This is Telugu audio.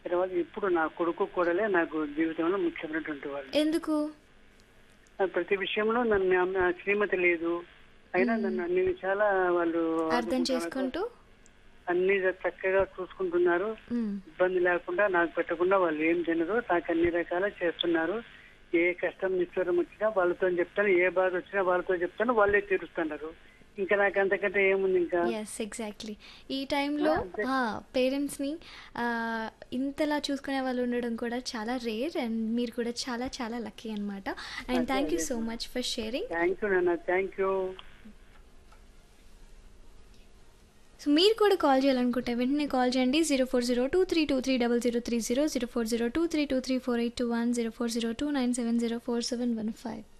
తర్వాత ఇప్పుడు నా కొడుకు కూడలే నాకు జీవితంలో ముఖ్యమైనటువంటి వాళ్ళు ఎందుకు ఆ ప్రతి విషయంలో నన్ను ఆమె శ్రీమతి లేదు అయినా నన్ను అన్ని విషయాల వాళ్ళు అర్థం చేసుకుంటూ అన్ని చక్కగా చూసుకుంటున్నారు మ్మ్. ఇబ్బంది లేకుండా నాకు పెట్టకుండా వాళ్ళు ఏం తినరు నాకు అన్ని రకాల చేస్తున్నారు ఏ కష్టం నిశ్చరం వచ్చినా వాళ్ళతో చెప్తాను ఏ బాధ వచ్చినా వాళ్ళతో చెప్తాను వాళ్ళే తీరుస్తున్నారు ఇంకా నాకు అంతకంటే ఏముంది ఇంకా ఎస్ ఎగ్జాక్ట్లీ ఈ టైంలో పేరెంట్స్ని ఇంతలా చూసుకునే వాళ్ళు ఉండడం కూడా చాలా రేర్ అండ్ మీరు కూడా చాలా చాలా లక్కీ అనమాట and thank you so much for sharing thank you నాన్న థ్యాంక్ యూ సో మీరు కూడా కాల్ చేయాలనుకుంటే వెంటనే కాల్ చేయండి zero four zero two three two three double zero three zero zero four zero two three two three four eight two one zero four zero two nine seven zero four seven one five